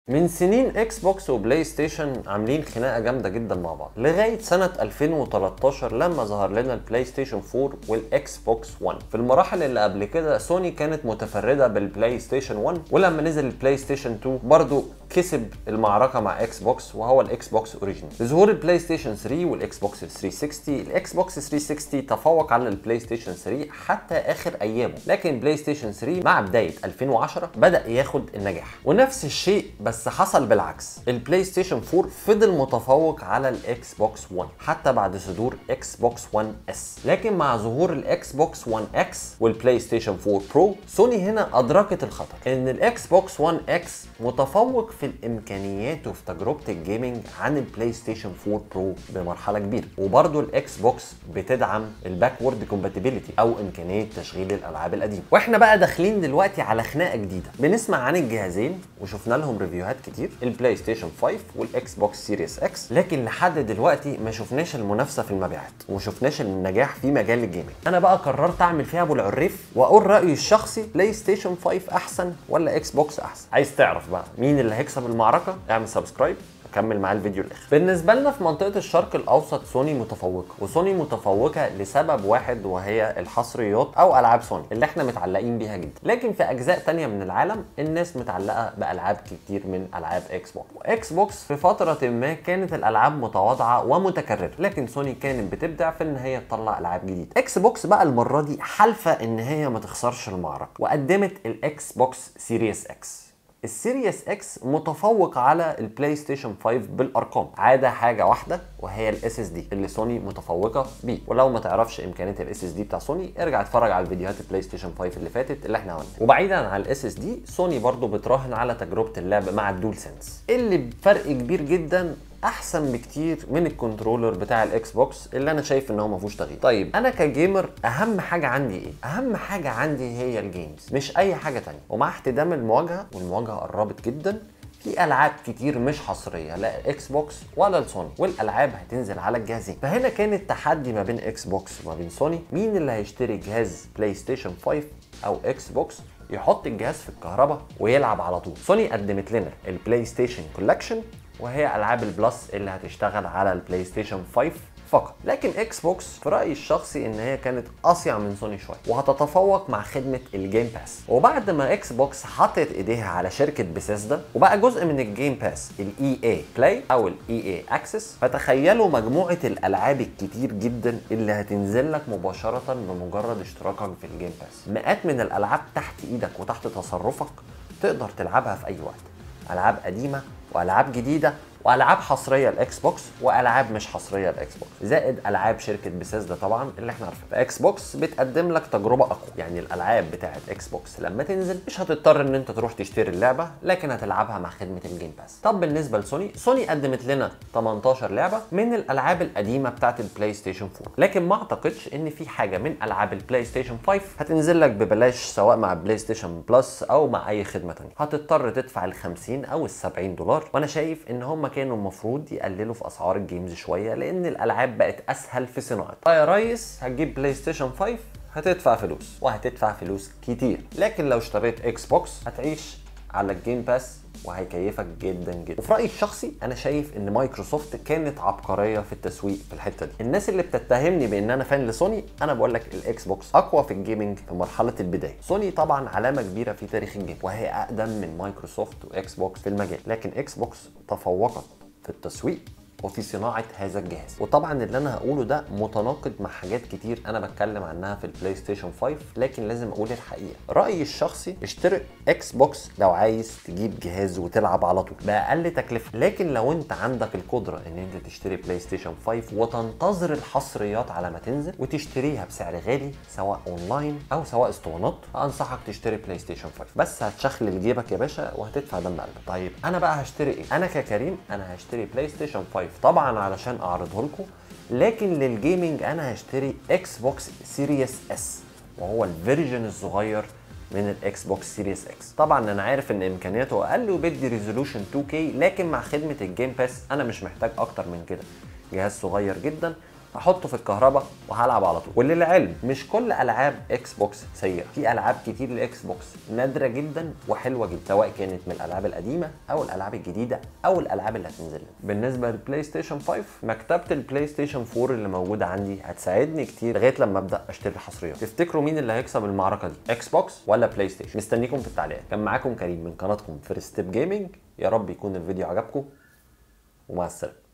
من سنين اكس بوكس وبلاي ستيشن عاملين خناقه جامده جدا مع بعض لغايه سنه 2013 لما ظهر لنا البلاي ستيشن 4 والاكس بوكس 1 في المراحل اللي قبل كده سوني كانت متفرده بالبلاي ستيشن 1 ولما نزل البلاي ستيشن 2 برضو كسب المعركه مع اكس بوكس وهو الاكس بوكس اوريجينال ظهور البلاي ستيشن 3 والاكس بوكس 360 الاكس بوكس 360 تفوق على البلاي ستيشن 3 حتى اخر ايامه لكن بلاي ستيشن 3 مع بدايه 2010 بدا ياخد النجاح ونفس الشيء بس حصل بالعكس البلاي ستيشن 4 فضل متفوق على الاكس بوكس 1 حتى بعد صدور اكس بوكس 1 اس لكن مع ظهور الاكس بوكس 1 اكس والبلاي ستيشن 4 برو سوني هنا ادركت الخطر ان الاكس بوكس 1 اكس متفوق في الامكانيات وفي تجربه الجيمنج عن البلاي ستيشن 4 برو بمرحله كبيره وبرده الاكس بوكس بتدعم الباكورد كومباتيبيليتي او امكانيه تشغيل الالعاب القديمه واحنا بقى داخلين دلوقتي على خناقه جديده بنسمع عن الجهازين وشفنا لهم ريفيوهات كتير البلاي ستيشن 5 والاكس بوكس سيريس اكس لكن لحد دلوقتي ما شفناش المنافسه في المبيعات وما شفناش النجاح في مجال الجيمنج انا بقى قررت اعمل فيها ابو العريف واقول رايي الشخصي بلاي ستيشن 5 احسن ولا اكس بوكس احسن عايز تعرف بقى مين اللي هيكسب المعركه اعمل سبسكرايب كمل معايا الفيديو الاخر بالنسبه لنا في منطقه الشرق الاوسط سوني متفوقه وسوني متفوقه لسبب واحد وهي الحصريات او العاب سوني اللي احنا متعلقين بيها جدا لكن في اجزاء تانية من العالم الناس متعلقه بالعاب كتير من العاب اكس بوكس واكس بوكس في فتره ما كانت الالعاب متواضعه ومتكرره لكن سوني كانت بتبدع في ان هي تطلع العاب جديده اكس بوكس بقى المره دي حالفه ان هي ما تخسرش المعركه وقدمت الاكس بوكس سيريس اكس السيريس اكس متفوق على البلاي ستيشن 5 بالارقام عاده حاجه واحده وهي الاس اس دي اللي سوني متفوقه بيه ولو ما تعرفش امكانيه الاس اس دي بتاع سوني ارجع اتفرج على الفيديوهات البلاي ستيشن 5 اللي فاتت اللي احنا عملناها وبعيدا عن الاس اس دي سوني برضو بتراهن على تجربه اللعب مع الدول سنس اللي بفرق كبير جدا احسن بكتير من الكنترولر بتاع الاكس بوكس اللي انا شايف ان هو ما فيهوش تغيير طيب انا كجيمر اهم حاجه عندي ايه اهم حاجه عندي هي الجيمز مش اي حاجه تانية ومع احتدام المواجهه والمواجهه قربت جدا في العاب كتير مش حصريه لا اكس بوكس ولا السوني والالعاب هتنزل على الجهازين فهنا كان التحدي ما بين اكس بوكس وما بين سوني مين اللي هيشتري جهاز بلاي ستيشن 5 او اكس بوكس يحط الجهاز في الكهرباء ويلعب على طول سوني قدمت لنا البلاي ستيشن كولكشن وهي العاب البلس اللي هتشتغل على البلاي ستيشن 5 فقط لكن اكس بوكس في رايي الشخصي ان هي كانت اصيع من سوني شويه وهتتفوق مع خدمه الجيم باس وبعد ما اكس بوكس حطت ايديها على شركه بسيسدا وبقى جزء من الجيم باس الاي اي بلاي او الاي اي اكسس فتخيلوا مجموعه الالعاب الكتير جدا اللي هتنزل لك مباشره بمجرد اشتراكك في الجيم باس مئات من الالعاب تحت ايدك وتحت تصرفك تقدر تلعبها في اي وقت العاب قديمه والعاب جديده والعاب حصريه الاكس بوكس والعاب مش حصريه الاكس بوكس زائد العاب شركه بيسيسدا طبعا اللي احنا عارفينها فاكس بوكس بتقدم لك تجربه اقوى يعني الالعاب بتاعه اكس بوكس لما تنزل مش هتضطر ان انت تروح تشتري اللعبه لكن هتلعبها مع خدمه الجيم باس طب بالنسبه لسوني سوني قدمت لنا 18 لعبه من الالعاب القديمه بتاعه البلاي ستيشن 4 لكن ما اعتقدش ان في حاجه من العاب البلاي ستيشن 5 هتنزل لك ببلاش سواء مع بلاي ستيشن بلس او مع اي خدمه ثانيه هتضطر تدفع ال 50 او ال 70 دولار وانا شايف ان هم كانوا المفروض يقللوا في اسعار الجيمز شويه لان الالعاب بقت اسهل في صناعتها يا ريس هتجيب بلاي ستيشن 5 هتدفع فلوس وهتدفع فلوس كتير لكن لو اشتريت اكس بوكس هتعيش على الجيم باس وهيكيفك جدا جدا وفي رايي الشخصي انا شايف ان مايكروسوفت كانت عبقريه في التسويق في الحته دي الناس اللي بتتهمني بان انا فان لسوني انا بقول لك الاكس بوكس اقوى في الجيمنج في مرحله البدايه سوني طبعا علامه كبيره في تاريخ الجيم وهي اقدم من مايكروسوفت واكس بوكس في المجال لكن اكس بوكس تفوقت في التسويق وفي صناعه هذا الجهاز وطبعا اللي انا هقوله ده متناقض مع حاجات كتير انا بتكلم عنها في البلاي ستيشن 5 لكن لازم اقول الحقيقه رايي الشخصي اشتري اكس بوكس لو عايز تجيب جهاز وتلعب على طول باقل تكلفه لكن لو انت عندك القدره ان انت تشتري بلاي ستيشن 5 وتنتظر الحصريات على ما تنزل وتشتريها بسعر غالي سواء اونلاين او سواء اسطوانات انصحك تشتري بلاي ستيشن 5 بس هتشخلل جيبك يا باشا وهتدفع دم قلبك طيب انا بقى هشتري ايه انا ككريم انا هشتري بلاي ستيشن 5 طبعا علشان اعرضه لكم لكن للجيمنج انا هشتري اكس بوكس سيريس اس وهو الفيرجن الصغير من الاكس بوكس سيريس اكس طبعا انا عارف ان امكانياته اقل وبيدي ريزولوشن 2K لكن مع خدمه الجيم باس انا مش محتاج اكتر من كده جهاز صغير جدا هحطه في الكهرباء وهلعب على طول وللعلم مش كل العاب اكس بوكس سيئه في العاب كتير لاكس بوكس نادره جدا وحلوه جدا سواء كانت من الالعاب القديمه او الالعاب الجديده او الالعاب اللي هتنزل لنا. بالنسبه للبلاي ستيشن 5 مكتبه البلاي ستيشن 4 اللي موجوده عندي هتساعدني كتير لغايه لما ابدا اشتري الحصريات تفتكروا مين اللي هيكسب المعركه دي اكس بوكس ولا بلاي ستيشن مستنيكم في التعليقات كان معاكم كريم من قناتكم فيرست ستيب جيمنج يا رب يكون الفيديو عجبكم ومع السلامه